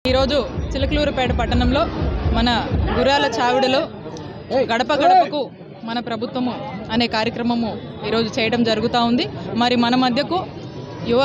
ఈరోజు చిలకలూరుపేట పట్టణంలో మన గుర్రాల చావిడిలో గడప గడపకు మన ప్రభుత్వము అనే కార్యక్రమము ఈరోజు చేయడం జరుగుతూ ఉంది మరి మన మధ్యకు యువ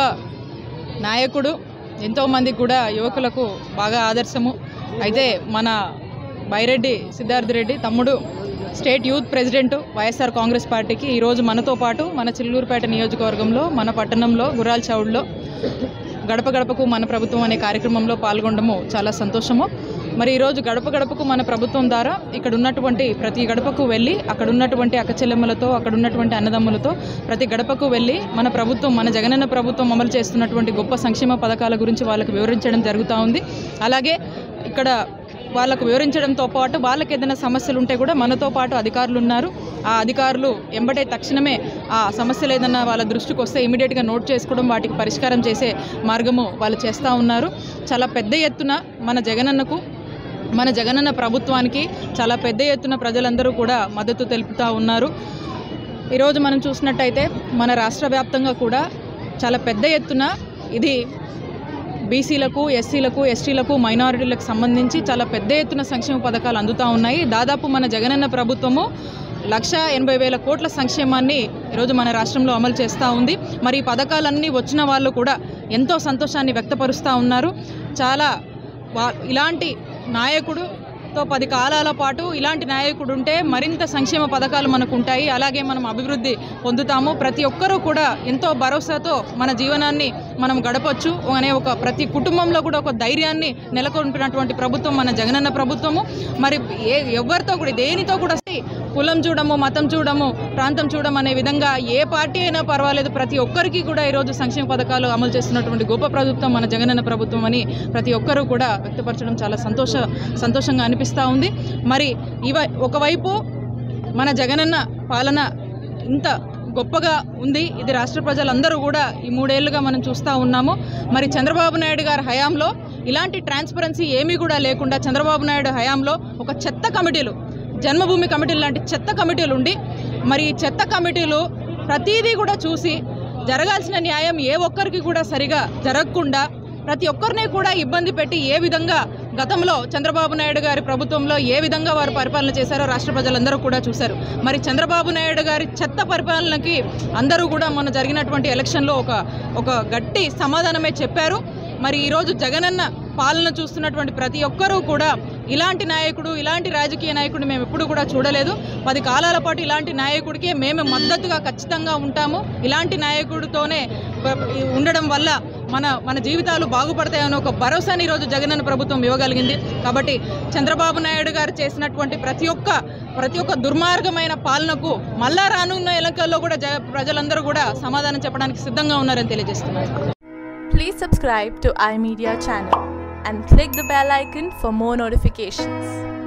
నాయకుడు ఎంతోమంది కూడా యువకులకు బాగా ఆదర్శము అయితే మన బైరెడ్డి సిద్ధార్థ్ రెడ్డి తమ్ముడు state youth president YSR Congress పార్టీకి ఈరోజు మనతో పాటు మన చిల్లూరుపేట నియోజకవర్గంలో మన పట్టణంలో గుర్రాల చౌడ్లో గడప గడపకు మన ప్రభుత్వం అనే కార్యక్రమంలో పాల్గొనడము చాలా సంతోషము మరి ఈరోజు గడప గడపకు మన ప్రభుత్వం ద్వారా ఇక్కడ ఉన్నటువంటి ప్రతి గడపకు వెళ్ళి అక్కడ ఉన్నటువంటి అక్కచెల్లెమ్మలతో అక్కడ ఉన్నటువంటి అన్నదమ్ములతో ప్రతి గడపకు వెళ్ళి మన ప్రభుత్వం మన జగనన్న ప్రభుత్వం అమలు చేస్తున్నటువంటి గొప్ప సంక్షేమ పథకాల గురించి వాళ్ళకు వివరించడం జరుగుతూ ఉంది అలాగే ఇక్కడ వాళ్ళకు వివరించడంతో పాటు వాళ్ళకి ఏదైనా సమస్యలు ఉంటే కూడా మనతో పాటు అధికారులు ఉన్నారు ఆ అధికారులు ఎంబడే తక్షణమే ఆ సమస్యలు ఏదైనా వాళ్ళ దృష్టికి వస్తే ఇమీడియట్గా నోట్ చేసుకోవడం వాటికి పరిష్కారం చేసే మార్గము వాళ్ళు చేస్తూ ఉన్నారు చాలా పెద్ద ఎత్తున మన జగనన్నకు మన జగనన్న ప్రభుత్వానికి చాలా పెద్ద ఎత్తున ప్రజలందరూ కూడా మద్దతు తెలుపుతూ ఉన్నారు ఈరోజు మనం చూసినట్టయితే మన రాష్ట్ర వ్యాప్తంగా కూడా చాలా పెద్ద ఎత్తున ఇది బీసీలకు ఎస్సీలకు ఎస్టీలకు మైనారిటీలకు సంబంధించి చాలా పెద్ద ఎత్తున సంక్షేమ పథకాలు అందుతూ ఉన్నాయి దాదాపు మన జగనన్న ప్రభుత్వము లక్ష ఎనభై వేల కోట్ల సంక్షేమాన్ని ఈరోజు మన రాష్ట్రంలో అమలు చేస్తూ ఉంది మరి ఈ పథకాలన్నీ వచ్చిన వాళ్ళు కూడా ఎంతో సంతోషాన్ని వ్యక్తపరుస్తూ ఉన్నారు చాలా వా- ఇలాంటి నాయకుడుతో పది కాలాల పాటు ఇలాంటి నాయకుడు ఉంటే మరింత సంక్షేమ పథకాలు మనకు ఉంటాయి అలాగే మనం అభివృద్ధి పొందుతాము ప్రతి ఒక్కరూ కూడా ఎంతో భరోసాతో మన జీవనాన్ని మనం గడపచ్చు అనే ఒక ప్రతి కుటుంబంలో కూడా ఒక ధైర్యాన్ని నెలకొల్పినటువంటి ప్రభుత్వం మన జగనన్న ప్రభుత్వము మరి ఏ ఎవరితో కూడా దేనితో కూడా కులం చూడము మతం చూడము ప్రాంతం చూడము అనే విధంగా ఏ పార్టీ అయినా పర్వాలేదు ప్రతి ఒక్కరికి కూడా ఈరోజు సంక్షేమ పథకాలు అమలు చేస్తున్నటువంటి గొప్ప ప్రభుత్వం మన జగనన్న ప్రభుత్వం అని ప్రతి ఒక్కరూ కూడా వ్యక్తపరచడం చాలా సంతోష సంతోషంగా అనిపిస్తూ ఉంది మరి ఇవ ఒకవైపు మన జగనన్న పాలన ఇంత గొప్పగా ఉంది ఇది రాష్ట్ర ప్రజలందరూ కూడా ఈ మూడేళ్లుగా మనం చూస్తూ ఉన్నాము మరి చంద్రబాబు నాయుడు గారి హయాంలో ఇలాంటి ట్రాన్స్పరెన్సీ ఏమీ కూడా లేకుండా చంద్రబాబు నాయుడు హయాంలో ఒక చెత్త కమిటీలు జన్మభూమి కమిటీలు లాంటి చెత్త కమిటీలు ఉండి మరి ఈ చెత్త కమిటీలు ప్రతిదీ కూడా చూసి జరగాల్సిన న్యాయం ఏ ఒక్కరికి కూడా సరిగా జరగకుండా ప్రతి ఒక్కరిని కూడా ఇబ్బంది పెట్టి ఏ విధంగా గతంలో చంద్రబాబు నాయుడు గారి ప్రభుత్వంలో ఏ విధంగా వారు పరిపాలన చేశారో రాష్ట్ర ప్రజలందరూ కూడా చూశారు మరి చంద్రబాబు నాయుడు గారి చెత్త పరిపాలనకి అందరూ కూడా మొన్న జరిగినటువంటి ఎలక్షన్లో ఒక ఒక గట్టి సమాధానమే చెప్పారు మరి ఈరోజు జగనన్న పాలన చూస్తున్నటువంటి ప్రతి ఒక్కరూ కూడా ఇలాంటి నాయకుడు ఇలాంటి రాజకీయ నాయకుడు మేము ఎప్పుడు కూడా చూడలేదు పది కాలాల పాటు ఇలాంటి నాయకుడికే మేము మద్దతుగా ఖచ్చితంగా ఉంటాము ఇలాంటి నాయకుడితోనే ప- ఉండడం వల్ల మన మన జీవితాలు బాగుపడతాయని ఒక భరోసాని ఈరోజు జగనన్న ప్రభుత్వం ఇవ్వగలిగింది కాబట్టి చంద్రబాబు నాయుడు గారు చేసినటువంటి ప్రతి ఒక్క ప్రతి ఒక్క దుర్మార్గమైన పాలనకు మళ్ళా రానున్న ఎన్నికల్లో కూడా జ ప్రజలందరూ కూడా సమాధానం చెప్పడానికి సిద్ధంగా ఉన్నారని తెలియజేస్తున్నారు Please subscribe to iMedia channel and click the bell icon for more notifications.